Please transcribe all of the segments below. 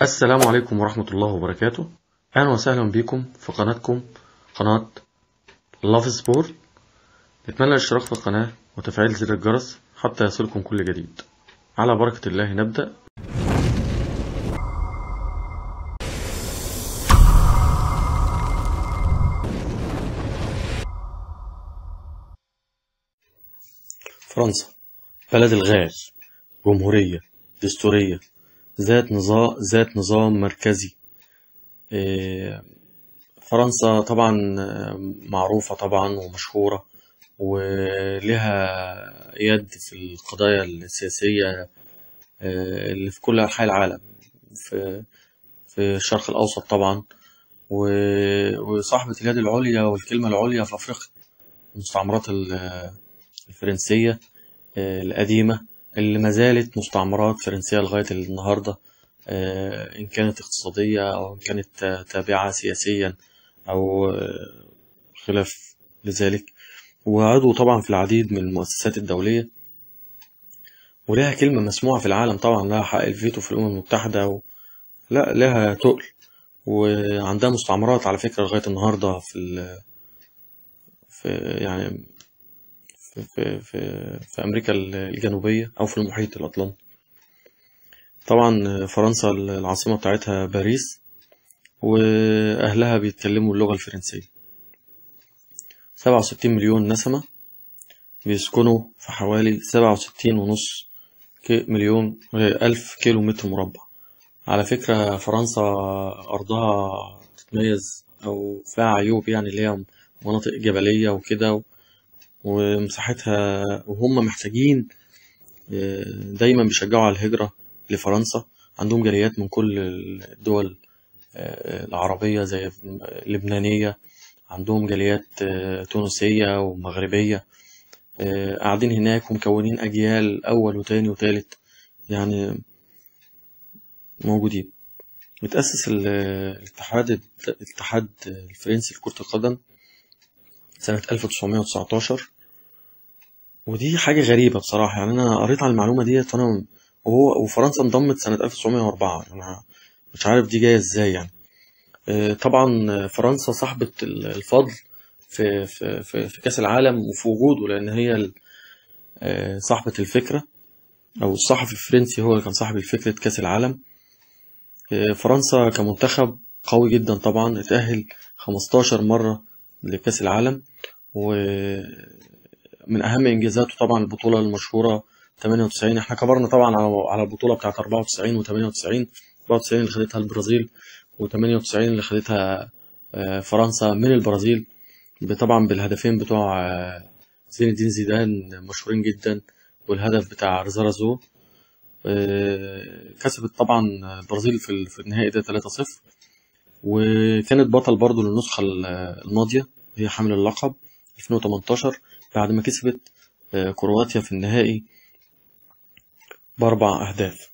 السلام عليكم ورحمة الله وبركاته أهلا وسهلا بكم في قناتكم قناة لاف سبورت نتمنى الاشتراك في القناة وتفعيل زر الجرس حتى يصلكم كل جديد على بركة الله نبدأ فرنسا بلد الغاز جمهورية دستورية ذات نظام ذات نظام مركزي إيه، فرنسا طبعا معروفة طبعا ومشهورة ولها يد في القضايا السياسية آه، اللي في كل أنحاء العالم في في الشرق الأوسط طبعا و- وصاحبة اليد العليا والكلمة العليا في أفريقيا المستعمرات ال- الفرنسية آه، القديمة اللي ما زالت مستعمرات فرنسية لغاية النهاردة آه، إن كانت اقتصادية أو إن كانت آه، تابعة سياسيا أو آه، خلاف لذلك وعضو طبعا في العديد من المؤسسات الدولية ولها كلمة مسموعة في العالم طبعا لها حق الفيتو في الأمم المتحدة و... لا لها تقل وعندها مستعمرات على فكرة لغاية النهاردة في ال... في يعني في في في, في أمريكا الجنوبية أو في المحيط الأطلنطي طبعا فرنسا العاصمة بتاعتها باريس وأهلها بيتكلموا اللغة الفرنسية 67 مليون نسمة بيسكنوا في حوالي 67 ونص كي- مليون ألف كيلو متر مربع على فكرة فرنسا أرضها تتميز أو فيها عيوب يعني اللي هي مناطق جبلية وكده ومساحتها وهم محتاجين آه، دايما بيشجعوا على الهجرة لفرنسا عندهم جاليات من كل الدول آه، العربية زي اللبنانية عندهم جاليات آه، تونسية ومغربية آه، قاعدين هناك ومكونين أجيال أول وتاني وتالت يعني موجودين متأسس ال- الاتحاد الاتحاد الفرنسي لكرة القدم سنة 1919 ودي حاجة غريبة بصراحة يعني أنا قريت عن المعلومة ديت وأنا وهو وفرنسا انضمت سنة 1904 أنا مش عارف دي جاية إزاي يعني آه، طبعا فرنسا صاحبة الفضل في في في في كأس العالم وفي وجوده لأن هي ال- آه، صاحبة الفكرة أو الصحفي الفرنسي هو اللي كان صاحب فكرة كأس العالم آه، فرنسا كمنتخب قوي جدا طبعا اتأهل 15 مرة لكأس العالم ومن أهم إنجازاته طبعا البطولة المشهورة 98 احنا كبرنا طبعا على على البطولة بتاعت 94 و98 94 اللي خدتها البرازيل و98 اللي خدتها آه، فرنسا من البرازيل طبعا بالهدفين بتوع آه، زين الدين زيدان مشهورين جدا والهدف بتاع رزارازو آه، كسبت طبعا البرازيل في ال- في النهائي ده 3-0 وكانت بطل برضو للنسخة ال- الماضية هي حامل اللقب 2018 بعد ما كسبت آه، كرواتيا في النهائي بأربع أهداف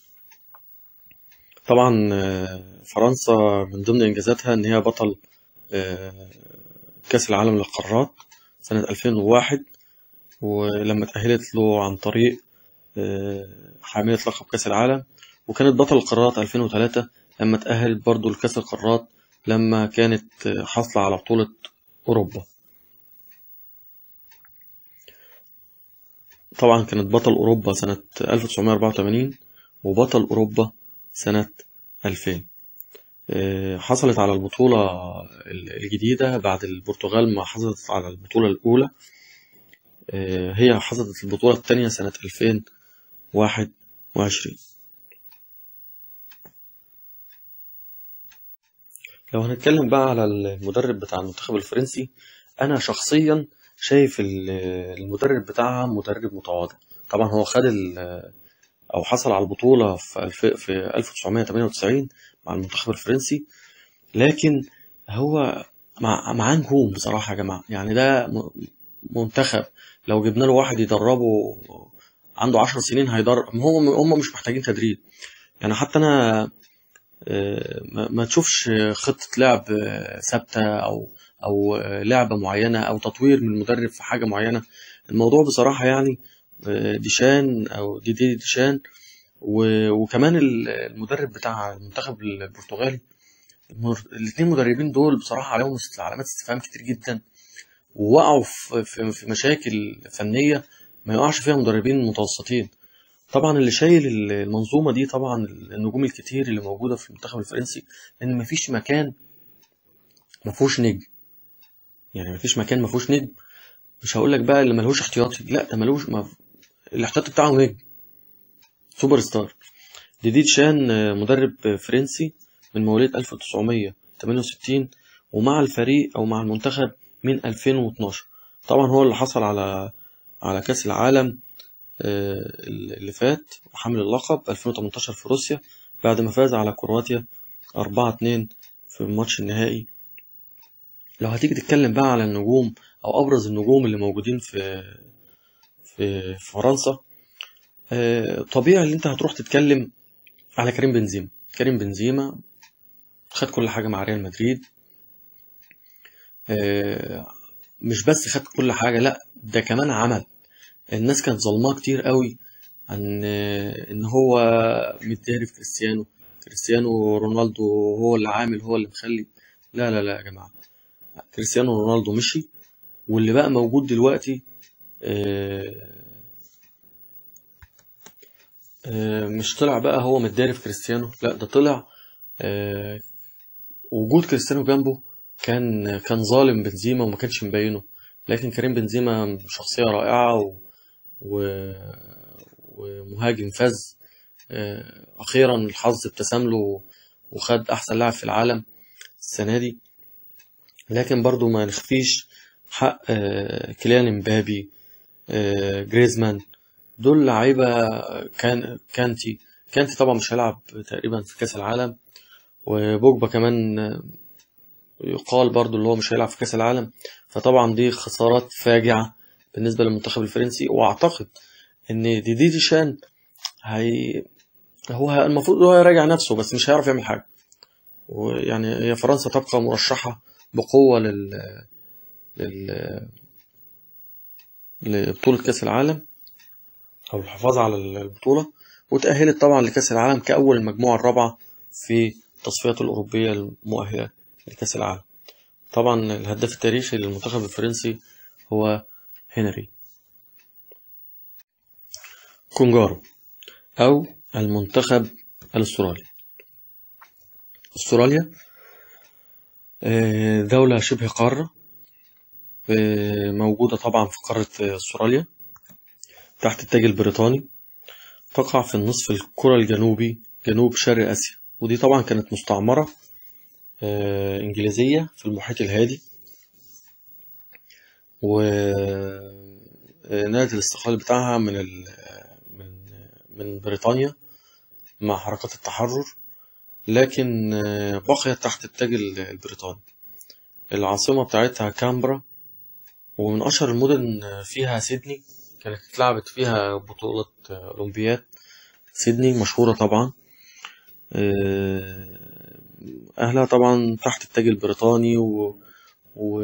طبعا آه، فرنسا من ضمن إنجازاتها إن هي بطل آه، كأس العالم للقارات سنة 2001 ولما تأهلت له عن طريق آه، حاملة لقب كأس العالم وكانت بطل القارات 2003 لما تأهلت برضو لكأس القارات لما كانت آه، حاصلة على بطولة أوروبا طبعا كانت بطل أوروبا سنة 1984 وبطل أوروبا سنة 2000 آه، حصلت على البطولة الجديدة بعد البرتغال ما حصلت على البطولة الأولى آه، هي حصلت البطولة الثانية سنة 2021 لو هنتكلم بقى على المدرب بتاع المنتخب الفرنسي أنا شخصيا شايف ال- المدرب بتاعها مدرب متواضع طبعا هو خد ال- أو حصل على البطولة في الف- في 1998 مع المنتخب الفرنسي لكن هو مع معاه نجوم بصراحة يا جماعة يعني ده م- منتخب لو جبنا له واحد يدربه عنده عشر سنين هيدرب هم هم مش محتاجين تدريب يعني حتى أنا آه، ما ما تشوفش خطة لعب آه، ثابتة أو أو آه، لعبة معينة أو تطوير من المدرب في حاجة معينة الموضوع بصراحة يعني آه، ديشان أو ديدي ديشان و- وكمان ال- المدرب بتاع المنتخب البرتغالي الاثنين مدربين دول بصراحة عليهم است- علامات استفهام كتير جدا ووقعوا في في في مشاكل فنية ما يقعش فيها مدربين متوسطين طبعا اللي شايل ال- المنظومة دي طبعا النجوم الكتير اللي موجودة في المنتخب الفرنسي لأن مفيش مكان ما فيهوش نجم يعني مفيش مكان ما فيهوش نجم مش هقول لك بقى اللي ملهوش احتياطي لا ده ملوش ما الاحتياطي بتاعه نجم سوبر ستار ديدي شان آه، مدرب آه، فرنسي من مواليد 1968 ومع الفريق او مع المنتخب من 2012 طبعا هو اللي حصل على على كأس العالم آه، اللي فات وحامل اللقب 2018 في روسيا بعد ما فاز على كرواتيا 4-2 في الماتش النهائي لو هتيجي تتكلم بقى على النجوم او ابرز النجوم اللي موجودين في في في فرنسا آه، طبيعي اللي انت هتروح تتكلم على كريم بنزيما كريم بنزيما خد كل حاجة مع ريال مدريد آه، مش بس خد كل حاجة لا ده كمان عمل الناس كانت ظلماه كتير قوي عن آه، ان هو متداري في كريستيانو كريستيانو رونالدو هو اللي عامل هو اللي مخلي لا لا لا يا جماعة كريستيانو رونالدو مشي واللي بقى موجود دلوقتي آه، آه، مش طلع بقى هو متداري في كريستيانو لا ده طلع آه، وجود كريستيانو جنبه كان كان ظالم بنزيما وما كانش مبينه لكن كريم بنزيما شخصية رائعة و... و... ومهاجم فاز آه، أخيرا الحظ ابتسم له وخد أحسن لاعب في العالم السنة دي لكن برضو ما نخفيش حق آه، كيليان امبابي آه، جريزمان دول لعيبة كان كانتي كانتي طبعا مش هيلعب تقريبا في كأس العالم وبوجبا كمان آه، يقال برضو اللي هو مش هيلعب في كأس العالم فطبعا دي خسارات فاجعة بالنسبة للمنتخب الفرنسي وأعتقد إن ديدي ديشان هي هو ه- المفروض هو يراجع نفسه بس مش هيعرف يعمل حاجة ويعني هي فرنسا تبقى مرشحة بقوة لل... لل... لبطولة كأس العالم أو الحفاظ على البطولة وتأهلت طبعا لكأس العالم كأول المجموعة الرابعة في التصفيات الأوروبية المؤهلة لكأس العالم طبعا الهداف التاريخي للمنتخب الفرنسي هو هنري كونجارو أو المنتخب الأسترالي أستراليا آه، دولة شبه قارة آه، موجودة طبعا في قارة أستراليا تحت التاج البريطاني تقع في النصف الكرة الجنوبي جنوب شرق آسيا ودي طبعا كانت مستعمرة آه، إنجليزية في المحيط الهادي ونادت الاستقلال بتاعها من ال من من بريطانيا مع حركات التحرر لكن آه، بقيت تحت التاج ال- البريطاني العاصمة بتاعتها كامبرا ومن أشهر المدن فيها سيدني كانت اتلعبت فيها بطولة آه، أولمبياد سيدني مشهورة طبعا آه، أهلها طبعا تحت التاج البريطاني و, و...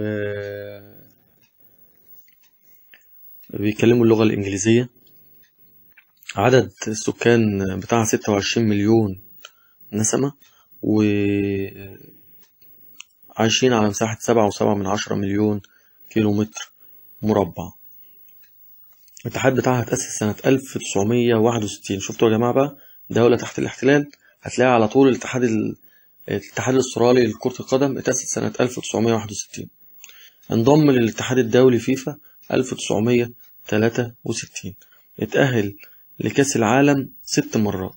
بيتكلموا اللغة الإنجليزية عدد السكان بتاعها 26 مليون نسمة وعايشين على مساحة سبعة وسبعة من عشرة مليون كيلو متر مربع الاتحاد بتاعها اتأسس سنة 1961 شفتوا يا جماعة بقى دولة تحت الاحتلال هتلاقي على طول الاتحاد ال... الاتحاد الاسترالي لكرة القدم اتأسس سنة 1961 انضم للاتحاد الدولي فيفا 1963 اتأهل لكأس العالم ست مرات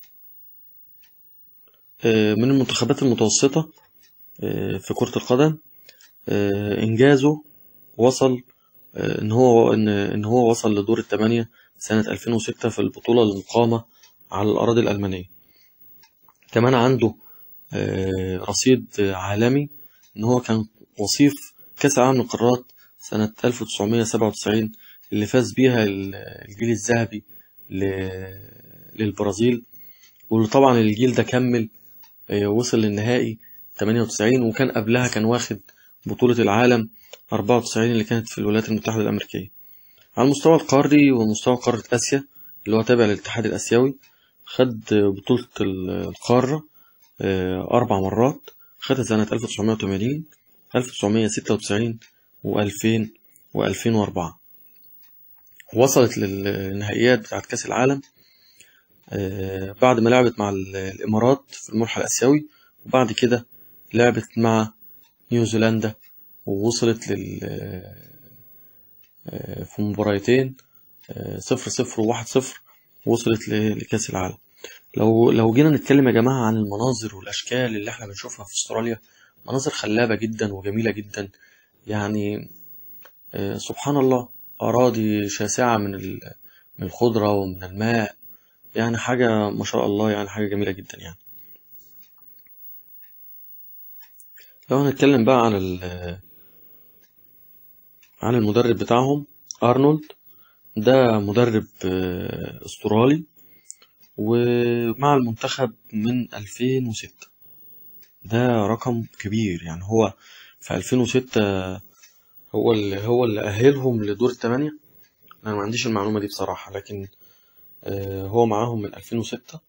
آه، من المنتخبات المتوسطة آه، في كرة القدم آه، إنجازه وصل آه، إن هو إن إن هو وصل لدور الثمانية سنة 2006 في البطولة المقامة على الأراضي الألمانية كمان عنده آه، رصيد عالمي إن هو كان وصيف كأس العالم للقارات سنة 1997 اللي فاز بيها ال- الجيل الذهبي ل- للبرازيل واللي طبعا الجيل ده كمل آه، وصل للنهائي 98 وكان قبلها كان واخد بطولة العالم 94 اللي كانت في الولايات المتحدة الأمريكية على المستوى القاري ومستوى قارة آسيا اللي هو تابع للاتحاد الآسيوي خد بطولة القارة آه، أربع مرات خدها سنة 1980 1996 و2000 و2004 وصلت للنهائيات بتاعت كأس العالم آه، بعد ما لعبت مع الإمارات في الملحق الآسيوي وبعد كده لعبت مع نيوزيلندا ووصلت لل آه، في مباراتين آه، صفر صفر وواحد صفر وصلت ل- لكأس العالم لو لو جينا نتكلم يا جماعة عن المناظر والأشكال اللي احنا بنشوفها في استراليا مناظر خلابة جدا وجميلة جدا يعني آه، سبحان الله أراضي شاسعة من ال- من الخضرة ومن الماء يعني حاجة ما شاء الله يعني حاجة جميلة جدا يعني لو هنتكلم بقى عن ال- عن المدرب بتاعهم أرنولد ده مدرب آه، استرالي ومع المنتخب من 2006 ده رقم كبير يعني هو في 2006 هو اللي هو اللي أهلهم لدور الثمانية أنا ما عنديش المعلومة دي بصراحة لكن آه، هو معاهم من 2006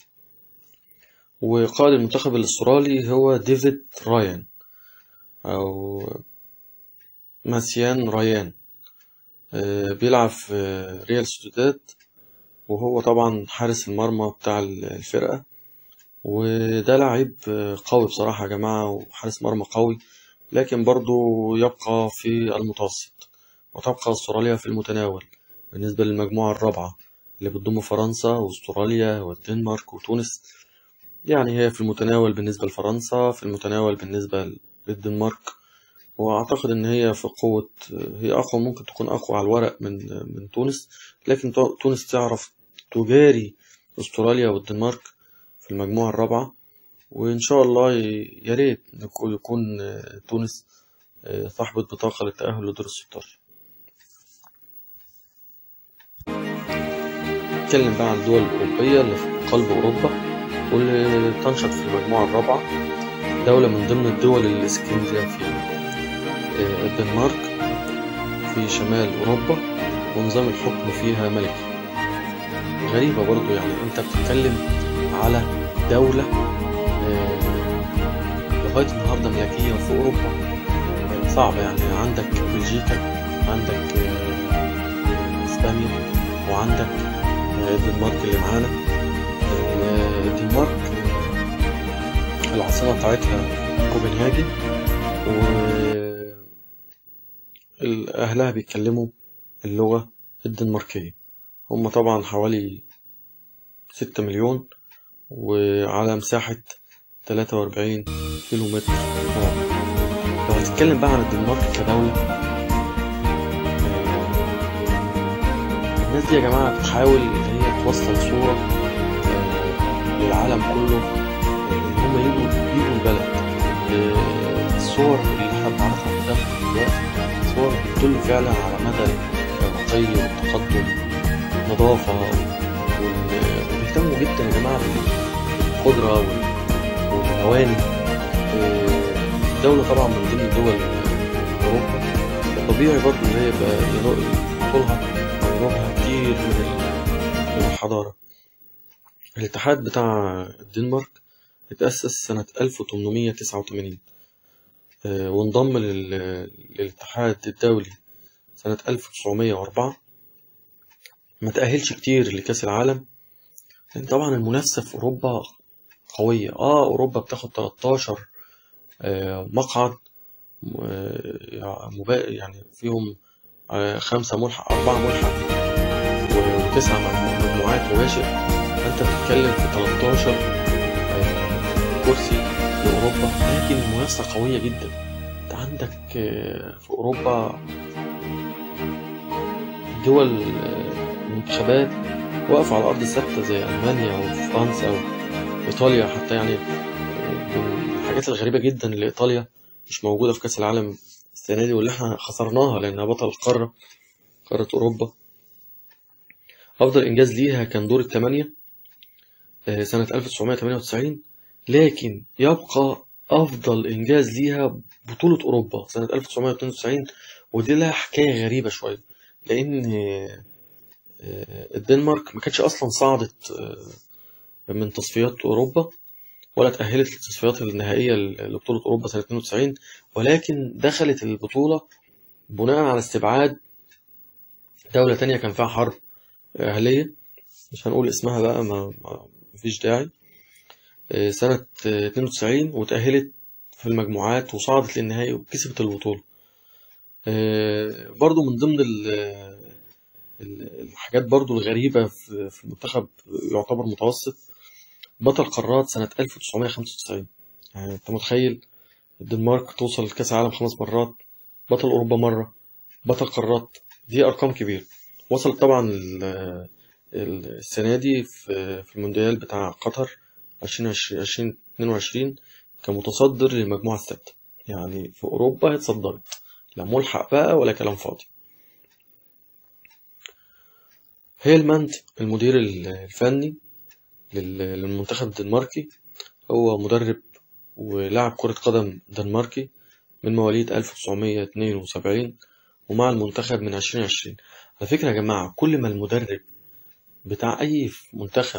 وقائد المنتخب الأسترالي هو ديفيد رايان أو ماسيان رايان آه، بيلعب في آه، ريال سوسيداد وهو طبعا حارس المرمى بتاع الفرقة وده لعيب آه، قوي بصراحة يا جماعة وحارس مرمى قوي لكن برضو يبقى في المتوسط وتبقى استراليا في المتناول بالنسبة للمجموعة الرابعة اللي بتضم فرنسا واستراليا والدنمارك وتونس يعني هي في المتناول بالنسبة لفرنسا في المتناول بالنسبة للدنمارك وأعتقد إن هي في قوة هي أقوى ممكن تكون أقوى على الورق من من تونس لكن تو- تونس تعرف تجاري أستراليا والدنمارك في المجموعة الرابعة وإن شاء الله ي- يا ريت نكون- يكون آه، تونس آه، صاحبة بطاقة للتأهل لدور الستاشر نتكلم بقى عن الدول الأوروبية اللي في قلب أوروبا واللي تنشط في المجموعة الرابعة دولة من ضمن الدول الإسكندنافية آه، الدنمارك في شمال أوروبا ونظام الحكم فيها ملكي غريبة برضو يعني أنت بتتكلم على دولة آه، لغاية النهاردة ملكية في أوروبا آه، صعبة يعني عندك بلجيكا عندك آه، إسبانيا وعندك آه، الدنمارك اللي معانا آه، الدنمارك آه، العاصمة بتاعتها كوبنهاجن وأهلها بيتكلموا اللغة الدنماركية هم طبعا حوالي ستة مليون وعلى مساحة تلاتة وأربعين كيلو متر مربع لو هتتكلم بقى عن الدنمارك كدولة آه، الناس دي يا جماعة بتحاول إن هي توصل صورة آه، للعالم كله آه، إن هم يجوا يجوا البلد آه، الصور اللي احنا بنعرفها قدامنا دلوقتي صور بتدل فعلا على مدى الرقي والتقدم النظافة وال- وبيهتموا جدا يا جماعة بالخضرة وال- والمواني آه، دولة طبعا من ضمن دول أوروبا طبيعي برضو إن هي يبقى ينو- طولها وينوبها كتير من ال- من الحضارة الاتحاد بتاع الدنمارك اتأسس سنة 1889 آه، وانضم لل- للاتحاد الدولي سنة 1904 ما تأهلش كتير لكأس العالم لأن طبعا المنافسة في أوروبا قوية اه أوروبا بتاخد 13 آه، مقعد آه، مبا- يعني فيهم آه، خمسة ملحق أربعة ملحق و- وتسعة مجمو- مجموعات مباشر فأنت بتتكلم في 13 آه، كرسي لأوروبا لكن المنافسة قوية جدا أنت عندك آه، في أوروبا دول آه، منتخبات واقفة على الأرض ثابتة زي ألمانيا وفرنسا وإيطاليا حتى يعني آه، من الحاجات الغريبة جدا اللي إيطاليا مش موجودة في كأس العالم السنة دي واللي احنا خسرناها لأنها بطل القارة قارة أوروبا أفضل إنجاز ليها كان دور الثمانية آه، سنة 1998 لكن يبقى أفضل إنجاز ليها بطولة أوروبا سنة 1992 ودي لها حكاية غريبة شوية لأن آه، الدنمارك ما كانتش أصلا صعدت آه، من تصفيات أوروبا ولا تأهلت للتصفيات النهائية لبطولة أوروبا سنة 92 ولكن دخلت البطولة بناء على استبعاد دولة تانية كان فيها حرب أهلية مش هنقول اسمها بقى ما ما- مفيش داعي آه، سنة آه، 92 وتأهلت في المجموعات وصعدت للنهائي وكسبت البطولة آه، برضو من ضمن ال- ال- الحاجات برضو الغريبة في في المنتخب يعتبر متوسط بطل قارات سنة 1995 يعني أنت متخيل الدنمارك توصل لكأس العالم خمس مرات بطل أوروبا مرة بطل قارات دي أرقام كبيرة وصلت طبعا ال- ال- السنة دي في في المونديال بتاع قطر 2020 2022 كمتصدر للمجموعة الثالثة يعني في أوروبا اتصدرت لا ملحق بقى ولا كلام فاضي هيلماند المدير الفني لل- للمنتخب الدنماركي هو مدرب ولاعب كرة قدم دنماركي من مواليد 1972 ومع المنتخب من 2020 على فكرة يا جماعة كل ما المدرب بتاع أي منتخب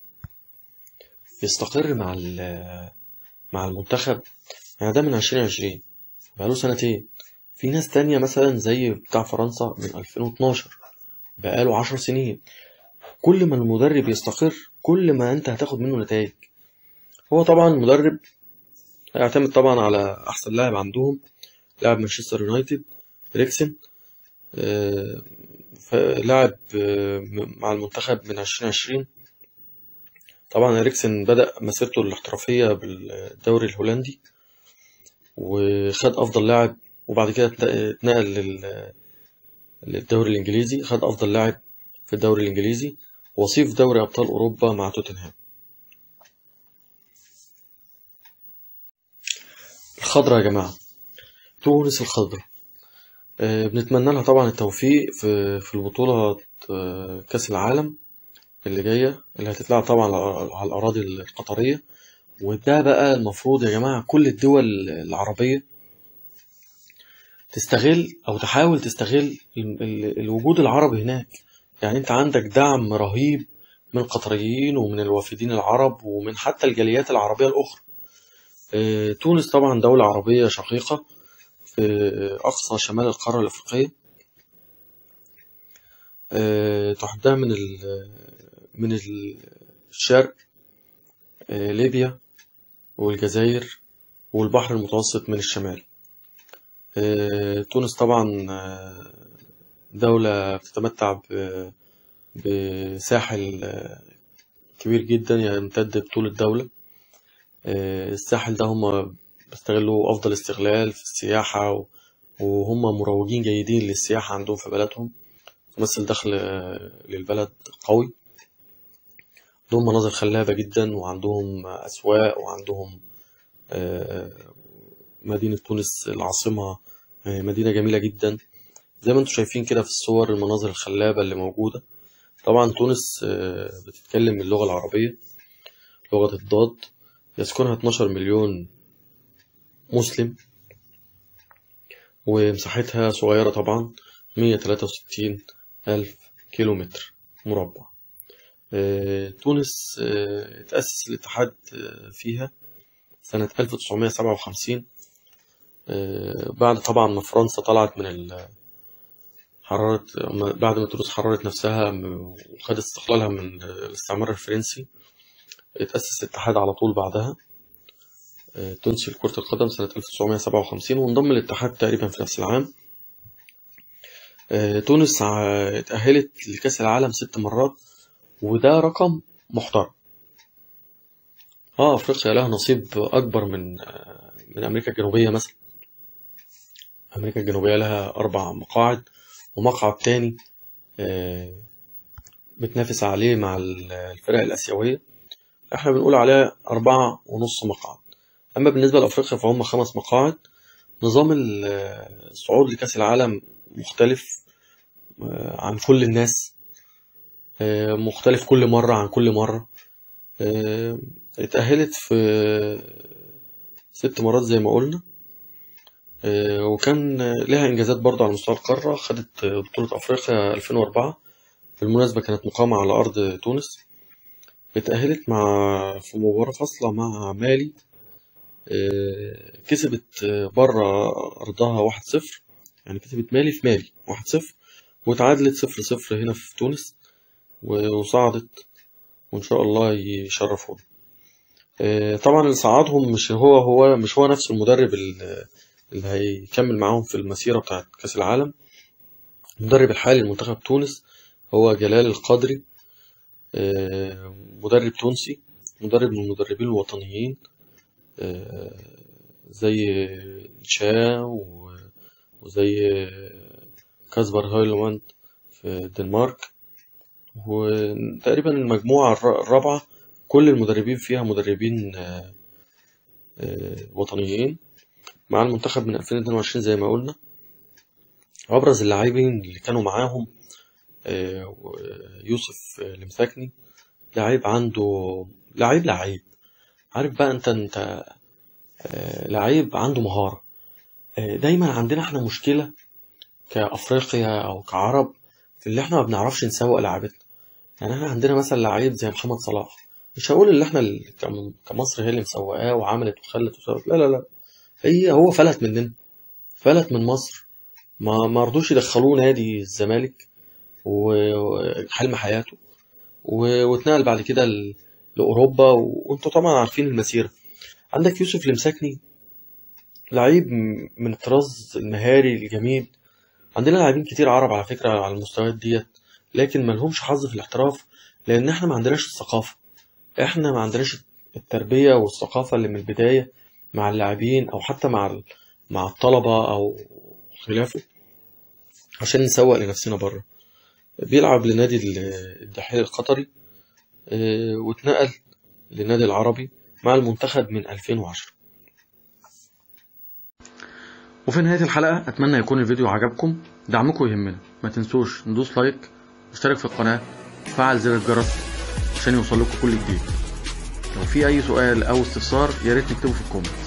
يستقر مع ال- مع المنتخب يعني ده من 2020 بقاله سنتين في ناس تانية مثلا زي بتاع فرنسا من 2012 بقاله 10 سنين كل ما المدرب يستقر كل ما انت هتاخد منه نتائج هو طبعا المدرب هيعتمد طبعا على احسن لاعب عندهم لاعب مانشستر يونايتد ريكسن آه، ف- لاعب آه، مع المنتخب من 2020 طبعا إريكسن بدأ مسيرته الاحترافية بالدوري الهولندي وخد أفضل لاعب وبعد كده اتن- اتنقل لل- للدوري الإنجليزي خد أفضل لاعب في الدوري الإنجليزي وصيف دوري أبطال أوروبا مع توتنهام الخضرة يا جماعة تونس الخضرة آه، بنتمنى لها طبعا التوفيق في في البطولة آه، كأس العالم اللي جاية اللي هتتلعب طبعا على على الأراضي القطرية وده بقى المفروض يا جماعة كل الدول العربية تستغل أو تحاول تستغل ال- ال- الوجود العربي هناك يعني أنت عندك دعم رهيب من القطريين ومن الوافدين العرب ومن حتى الجاليات العربية الأخرى آه، تونس طبعا دولة عربية شقيقة في أقصى شمال القارة الأفريقية آه، تحدها من ال- من الشرق آه، ليبيا والجزائر والبحر المتوسط من الشمال آه، تونس طبعا آه، دولة بتتمتع ب- بساحل آه، كبير جدا يمتد بطول الدولة آه، الساحل ده هم بيستغلوا أفضل استغلال في السياحة و- وهم مروجين جيدين للسياحة عندهم في بلدهم تمثل دخل آه، للبلد قوي عندهم مناظر خلابة جدا وعندهم أسواق وعندهم آه، مدينة تونس العاصمة آه، مدينة جميلة جدا زي ما انتم شايفين كده في الصور المناظر الخلابة اللي موجودة طبعا تونس آه، بتتكلم اللغة العربية لغة الضاد يسكنها 12 مليون مسلم ومساحتها صغيرة طبعا 163 ألف كيلومتر مربع آه، تونس آه، تأسس الاتحاد آه، فيها سنة 1957 آه، بعد طبعا ما فرنسا طلعت من ال- حررت بعد ما تونس حررت نفسها م- وخدت استقلالها من الاستعمار الفرنسي اتأسس الاتحاد على طول بعدها آه، تونسي لكرة القدم سنة 1957 وانضم للاتحاد تقريبا في نفس العام آه، تونس ع- اتأهلت لكأس العالم ست مرات وده رقم محترم اه افريقيا لها نصيب اكبر من آه، من امريكا الجنوبية مثلا امريكا الجنوبية لها اربع مقاعد ومقعد تاني آه، بتنافس عليه مع ال- الفرق الآسيوية احنا بنقول عليها أربعة ونص مقعد أما بالنسبة لأفريقيا فهم خمس مقاعد نظام ال- الصعود لكأس العالم مختلف آه، عن كل الناس آه، مختلف كل مرة عن كل مرة آه، اتأهلت في ست مرات زي ما قلنا آه، وكان لها إنجازات برضه على مستوى القارة خدت بطولة أفريقيا 2004 بالمناسبة كانت مقامة على أرض تونس اتأهلت مع في مباراة فاصلة مع مالي آه، كسبت بره أرضها واحد صفر يعني كسبت مالي في مالي واحد صفر وتعادلت صفر صفر هنا في تونس و- وصعدت وإن شاء الله يشرفونا آه، طبعا اللي صعدهم مش هو هو مش هو نفس المدرب ال- اللي هيكمل معاهم في المسيرة بتاعت كأس العالم المدرب الحالي لمنتخب تونس هو جلال القدري آه، مدرب تونسي مدرب من المدربين الوطنيين آه، زي تشا و- وزي كاسبر هايلواند في الدنمارك وتقريبا المجموعة الر- الرابعة كل المدربين فيها مدربين آه، آه، وطنيين مع المنتخب من 2022 زي ما قلنا أبرز اللاعبين اللي كانوا معاهم آه، يوسف المساكني لعيب عنده لعيب لعيب عارف بقى انت انت آه، لعيب عنده مهارة آه، دايما عندنا احنا مشكلة كأفريقيا أو كعرب في اللي احنا ما بنعرفش نسوق لعيبتنا يعني احنا عندنا مثلا لعيب زي محمد صلاح مش هقول اللي احنا اللي كم- كمصر هي اللي مسوقاه وعملت وخلت وسوت لا لا لا هي هو فلت مننا فلت من مصر ما ما رضوش يدخلوه نادي الزمالك وحلم حياته و- واتنقل بعد كده ل- لأوروبا و- وانتوا طبعا عارفين المسيرة عندك يوسف المساكني لعيب م- من الطراز المهاري الجميل عندنا لاعبين كتير عرب على فكرة على المستويات ديت لكن ملهمش حظ في الاحتراف لأن احنا ما عندناش الثقافة احنا ما عندناش التربية والثقافة اللي من البداية مع اللاعبين أو حتى مع ال- مع الطلبة أو خلافه عشان نسوق لنفسنا بره بيلعب لنادي ال- الدحيل القطري اه، واتنقل للنادي العربي مع المنتخب من 2010 وفي نهاية الحلقة أتمنى يكون الفيديو عجبكم دعمكم يهمنا ما تنسوش ندوس لايك واشترك في القناة وفعل زر الجرس عشان يوصل لكم كل جديد لو في أي سؤال أو استفسار يا ريت نكتبه في الكومنت